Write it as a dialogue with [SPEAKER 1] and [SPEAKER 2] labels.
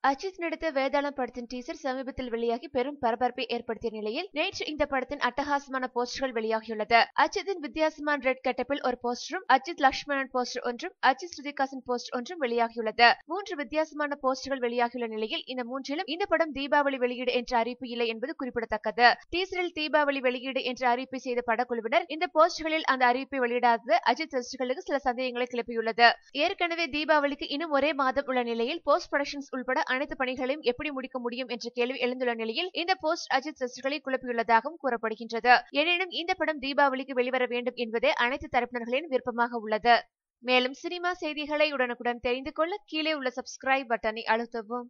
[SPEAKER 1] அஜித் நடித்த வேதாளம் படத்தின் டீசர் சமீபத்தில் வெளியாகி பெரும் பரபரப்பை ஏற்படுத்திய நிலையில் நேற்று இந்த படத்தின் அட்டகாசமான போஸ்டர்கள் வெளியாகியுள்ளது அஜித்தின் வித்தியாசமான ரெட் கெட்டப்பில் ஒரு போஸ்டரும் அஜித் லக்ஷ்மணன் போஸ்டர் ஒன்றும் அஜித் ஸ்ருதிகாசன் போஸ்டர் ஒன்றும் வெளியாகியுள்ளது மூன்று வித்தியாசமான போஸ்டர்கள் வெளியாகியுள்ள நிலையில் இந்த மூன்றிலும் இந்த படம் தீபாவளி வெளியீடு என்ற அறிவிப்பு இல்லை என்பது குறிப்பிடத்தக்கது டீசரில் தீபாவளி வெளியீடு என்ற அறிவிப்பை செய்த படக்குழுவினர் இந்த போஸ்டர்களில் அந்த அறிவிப்பை வெளியிடாதது அஜித் ரசிகர்களுக்கு சில சந்தேகங்களை கிளப்பியுள்ளது ஏற்கனவே தீபாவளிக்கு இன்னும் ஒரே மாதம் உள்ள நிலையில் போஸ்ட் ப்ரொடக்ஷன்ஸ் உள்பட அனைத்து பணிகளையும் எப்படி முடிக்க முடியும் என்ற கேள்வி எழுந்துள்ள நிலையில் இந்த போஸ்ட் அஜித் ரசிகர்களை குழப்பியுள்ளதாகவும் கூறப்படுகின்றது எனினும் இந்த படம் தீபாவளிக்கு வெளிவர வேண்டும் என்பதே அனைத்து தரப்பினர்களின் விருப்பமாக உள்ளது மேலும் சினிமா செய்திகளை உடனுக்குடன் தெரிந்து கொள்ள கீழே உள்ள சப்ஸ்கிரைப் பட்டனை அழுத்தவும்